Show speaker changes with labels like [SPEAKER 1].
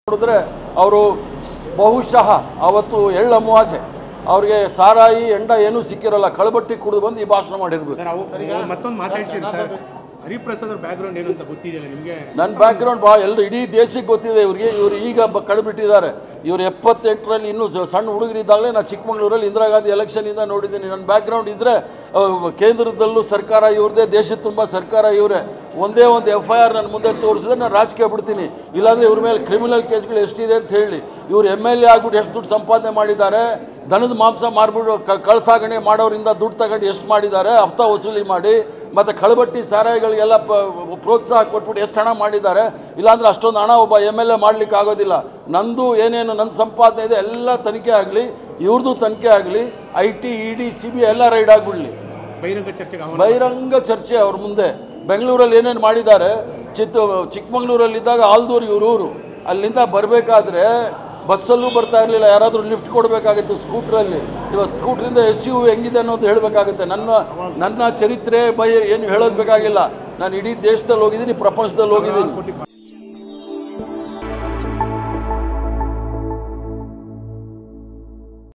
[SPEAKER 1] ನೋಡಿದ್ರೆ ಅವರು ಬಹುಶಃ ಅವತ್ತು ಎಳ್ಳು ಅಮಾವಾಸ್ಯೆ ಅವ್ರಿಗೆ ಸಾರಾಯಿ ಎಂಡ ಏನೂ ಸಿಕ್ಕಿರಲ್ಲ ಕಳಬಟ್ಟಿ ಕುಡಿದು ಬಂದು ಈ ಭಾಷಣ ಮಾಡಿರ್ಬೇಕು
[SPEAKER 2] ಸರ್ ಅವು ಮತ್ತೊಂದು ಮಾತಾಡ್ತೀನಿ ಸರ್ ಹರಿಪ್ರಸಾದ್ ಅವ್ರ ಬ್ಯಾಕ್ಗ್ರೌಂಡ್ ಏನು ಅಂತ ಗೊತ್ತಿದೆಯಲ್ಲ ನಿಮಗೆ
[SPEAKER 1] ನನ್ನ ಬ್ಯಾಕ್ಗ್ರೌಂಡ್ ಬಾ ಎಲ್ಲರೂ ಇಡೀ ದೇಶಕ್ಕೆ ಗೊತ್ತಿದೆ ಇವ್ರಿಗೆ ಇವ್ರು ಈಗ ಬ ಕಡ್ಬಿಟ್ಟಿದ್ದಾರೆ ಇವ್ರು ಎಪ್ಪತ್ತೆಂಟರಲ್ಲಿ ಇನ್ನೂ ಸ- ಸಣ್ಣ ಹುಡುಗರಿದ್ದಾಗಲೇ ನಾನು ಚಿಕ್ಕಮಗಳೂರಲ್ಲಿ ಇಂದಿರಾ ಗಾಂಧಿ ಎಲೆಕ್ಷನಿಂದ ನೋಡಿದ್ದೀನಿ ನನ್ನ ಬ್ಯಾಕ್ಗ್ರೌಂಡ್ ಇದ್ದರೆ ಕೇಂದ್ರದಲ್ಲೂ ಸರ್ಕಾರ ಇವ್ರದೇ ದೇಶದ ತುಂಬ ಸರ್ಕಾರ ಇವರೇ ಒಂದೇ ಒಂದು ಎಫ್ ಐ ಆರ್ ನನ್ನ ಮುಂದೆ ತೋರಿಸಿದ್ರೆ ನಾನು ರಾಜಕೀಯ ಬಿಡ್ತೀನಿ ಇಲ್ಲಾಂದರೆ ಇವ್ರ ಮೇಲೆ ಕ್ರಿಮಿನಲ್ ಕೇಸ್ಗಳು ಎಷ್ಟಿದೆ ಅಂತ ಹೇಳಿ ಇವ್ರು ಎಮ್ ಎಲ್ ಎ ಆಗ್ಬಿಟ್ಟು ಎಷ್ಟು ದುಡ್ಡು ಸಂಪಾದನೆ ಮಾಡಿದ್ದಾರೆ ದನದ ಮಾಂಸ ಮಾರ್ಬಿಟ್ಟು ಕ ಕಳ್ಸಾಗಣೆ ಮಾಡೋರಿಂದ ದುಡ್ಡು ತಗೊಂಡು ಎಷ್ಟು ಮಾಡಿದ್ದಾರೆ ಹಫ್ತಾ ವಸೂಲಿ ಮಾಡಿ ಮತ್ತು ಕಳಬಟ್ಟಿ ಸಾರಾಯಿಗಳಿಗೆಲ್ಲ ಪ ಪ್ರೋತ್ಸಾಹ ಕೊಟ್ಬಿಟ್ಟು ಎಷ್ಟು ಹಣ ಮಾಡಿದ್ದಾರೆ ಇಲ್ಲಾಂದ್ರೆ ಅಷ್ಟೊಂದು ಹಣ ಒಬ್ಬ ಎಮ್ ಎಲ್ ಎ ಮಾಡಲಿಕ್ಕೆ ಆಗೋದಿಲ್ಲ ನಂದು ಏನೇನು ನನ್ನ ಸಂಪಾದನೆ ಇದೆ ಎಲ್ಲ ತನಿಖೆ ಆಗಲಿ ಇವ್ರದ್ದು ತನಿಖೆ ಆಗಲಿ I T E D C B ಎಲ್ಲ ರೈಡ್ ಆಗಿಬಿಡ್ಲಿ
[SPEAKER 2] ಬಹಿರಂಗ ಚರ್ಚೆಗೆ ಆಹ್ವಾನ
[SPEAKER 1] ಬಹಿರಂಗ ಚರ್ಚೆ ಅವ್ರ ಮುಂದೆ ಬೆಂಗಳೂರಲ್ಲಿ ಏನೇನು ಮಾಡಿದ್ದಾರೆ ಚಿತ್ತ ಚಿಕ್ಕಮಂಗ್ಳೂರಲ್ಲಿದ್ದಾಗ ಆಲ್ದೂರು ಇವ್ರೂರು ಅಲ್ಲಿಂದ ಬರಬೇಕಾದ್ರೆ ಬಸ್ಸಲ್ಲೂ ಬರ್ತಾ ಇರಲಿಲ್ಲ ಯಾರಾದರೂ ಲಿಫ್ಟ್ ಕೊಡಬೇಕಾಗಿತ್ತು ಸ್ಕೂಟ್ರಲ್ಲಿ ಇವತ್ತು ಸ್ಕೂಟ್ರಿಂದ ಎಸ್ ಯು ಹೆಂಗಿದೆ ಅನ್ನೋದು ಹೇಳಬೇಕಾಗುತ್ತೆ ನನ್ನ ನನ್ನ ಚರಿತ್ರೆ ಬೈ ಏನು ಹೇಳೋದು ಬೇಕಾಗಿಲ್ಲ ನಾನು ಇಡೀ ದೇಶದಲ್ಲಿ ಹೋಗಿದ್ದೀನಿ ಪ್ರಪಂಚದಲ್ಲಿ ಹೋಗಿದ್ದೀನಿ